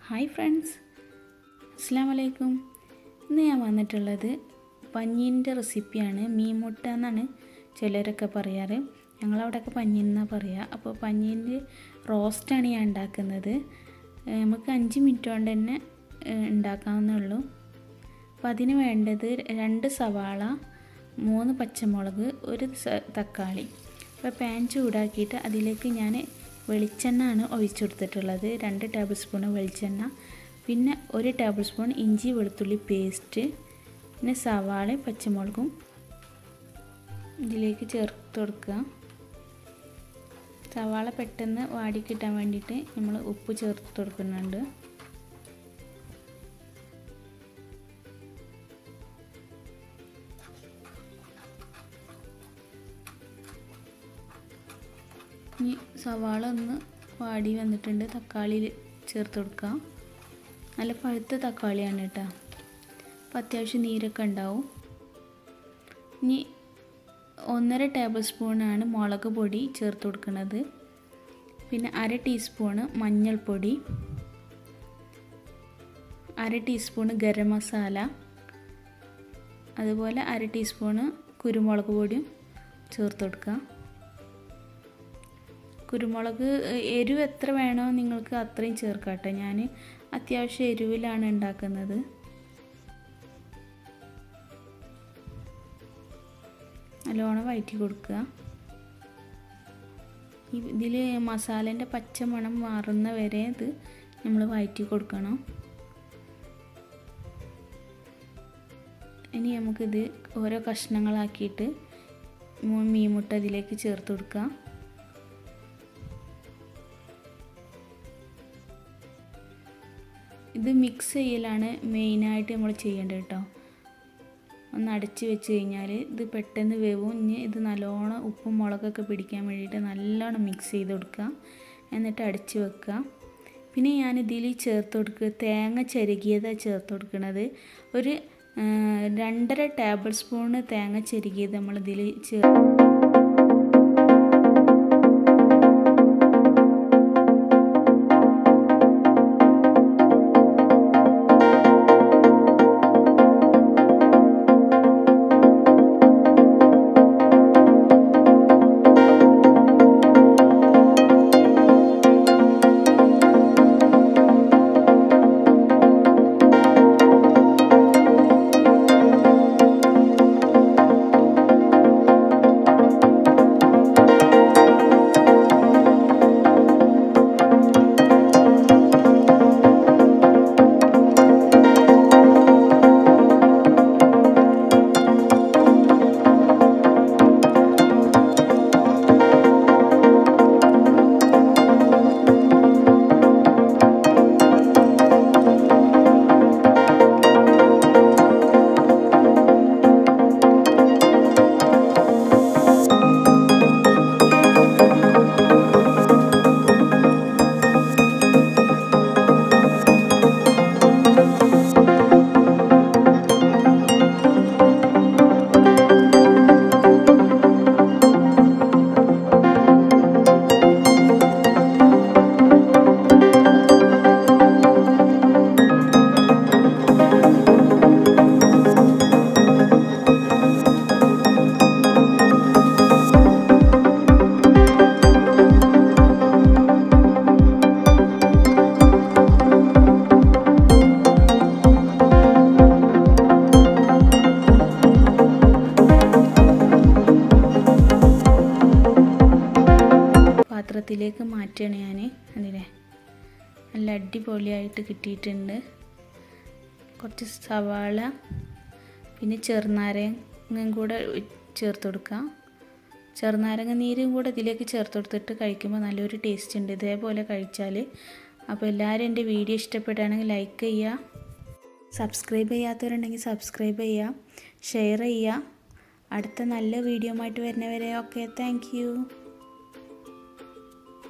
hi friends അസ്സാം വലൈക്കും ഇന്ന് ഞാൻ വന്നിട്ടുള്ളത് പഞ്ഞീൻ്റെ റെസിപ്പിയാണ് മീൻ മുട്ട എന്നാണ് ചിലരൊക്കെ പറയാറ് ഞങ്ങളവിടെയൊക്കെ പഞ്ഞീൻ എന്നാണ് പറയുക അപ്പോൾ പഞ്ഞീൻ്റെ റോസ്റ്റാണ് ഞാൻ ഉണ്ടാക്കുന്നത് ഏഹ് നമുക്ക് അഞ്ച് മിനിറ്റ് കൊണ്ട് തന്നെ ഏഹ് ഉണ്ടാക്കാവുന്നേ ഉള്ളൂ അപ്പോൾ അതിന് വേണ്ടത് രണ്ട് സവാള മൂന്ന് പച്ചമുളക് ഒരു സ- തക്കാളി അപ്പോൾ പാൻ ചൂടാക്കിയിട്ട് അതിലേക്ക് ഞാൻ വെളിച്ചെണ്ണ ആണ് ഒഴിച്ചു കൊടുത്തിട്ടുള്ളത് രണ്ട് ടേബിൾ സ്പൂൺ വെളിച്ചെണ്ണ പിന്നെ ഒരു ടേബിൾ സ്പൂൺ ഇഞ്ചി വെളുത്തുള്ളി പേസ്റ്റ് പിന്നെ സവാള പച്ചമുളകും ഇതിലേക്ക് ചേർത്ത് കൊടുക്കുക സവാള പെട്ടെന്ന് വാടി കിട്ടാൻ വേണ്ടിയിട്ട് നമ്മൾ ഉപ്പ് ചേർത്ത് കൊടുക്കുന്നുണ്ട് ഇനി സവാള ഒന്ന് വാടി വന്നിട്ടുണ്ട് തക്കാളി ചേർത്ത് കൊടുക്കാം നല്ല പഴുത്ത തക്കാളിയാണ് കേട്ടോ അപ്പം അത്യാവശ്യം നീരൊക്കെ ഉണ്ടാവും ഇനി ഒന്നര ടേബിൾ സ്പൂണാണ് മുളക് പൊടി ചേർത്ത് കൊടുക്കുന്നത് പിന്നെ അര ടീസ്പൂണ് മഞ്ഞൾപ്പൊടി അര ടീസ്പൂണ് ഗരം മസാല അതുപോലെ അര ടീസ്പൂണ് കുരുമുളക് പൊടിയും ചേർത്ത് കൊടുക്കുക കുരുമുളക് എരിവ് എത്ര വേണോ നിങ്ങൾക്ക് അത്രയും ചേർക്കാട്ടെ ഞാൻ അത്യാവശ്യം എരിവിലാണ് ഉണ്ടാക്കുന്നത് നല്ലോണം വഴറ്റി കൊടുക്കുക ഇതിൽ മസാലേൻ്റെ പച്ച മണം മാറുന്ന വരെ ഇത് നമ്മൾ വഴറ്റി കൊടുക്കണം ഇനി നമുക്കിത് ഓരോ കഷ്ണങ്ങളാക്കിയിട്ട് മീൻ മുട്ട ഇതിലേക്ക് ചേർത്ത് കൊടുക്കാം ഇത് മിക്സ് ചെയ്യലാണ് മെയിനായിട്ട് നമ്മൾ ചെയ്യേണ്ടത് കേട്ടോ ഒന്ന് അടച്ച് വെച്ച് കഴിഞ്ഞാൽ ഇത് പെട്ടെന്ന് വേവും ഇനി ഇത് നല്ലോണം ഉപ്പും മുളകൊക്കെ പിടിക്കാൻ വേണ്ടിയിട്ട് നല്ലോണം മിക്സ് ചെയ്ത് കൊടുക്കുക എന്നിട്ട് അടച്ച് വെക്കുക പിന്നെ ഞാൻ ഇതിൽ ചേർത്ത് കൊടുക്കുക തേങ്ങ ചെരുകിയതാണ് ചേർത്ത് കൊടുക്കുന്നത് ഒരു രണ്ടര ടേബിൾ സ്പൂണ് തേങ്ങ ചെരുകിയത് നമ്മളിതിൽ ചേർ പാത്രത്തിലേക്ക് മാറ്റുകയാണ് ഞാൻ അതിനെ നല്ല അടിപൊളിയായിട്ട് കിട്ടിയിട്ടുണ്ട് കുറച്ച് സവാള പിന്നെ ചെറുനാരങ്ങ കൂടെ ചേർത്ത് കൊടുക്കാം ചെറുനാരങ്ങ നീരും കൂടെ ഇതിലേക്ക് ചേർത്ത് കൊടുത്തിട്ട് കഴിക്കുമ്പോൾ നല്ലൊരു ടേസ്റ്റ് ഉണ്ട് ഇതേപോലെ കഴിച്ചാൽ അപ്പോൾ എല്ലാവരും എൻ്റെ വീഡിയോ ഇഷ്ടപ്പെടുകയാണെങ്കിൽ ലൈക്ക് ചെയ്യുക സബ്സ്ക്രൈബ് ചെയ്യാത്തവരുണ്ടെങ്കിൽ സബ്സ്ക്രൈബ് ചെയ്യുക ഷെയർ ചെയ്യുക അടുത്ത നല്ല വീഡിയോ ആയിട്ട് വരുന്നവരെ ഓക്കെ താങ്ക്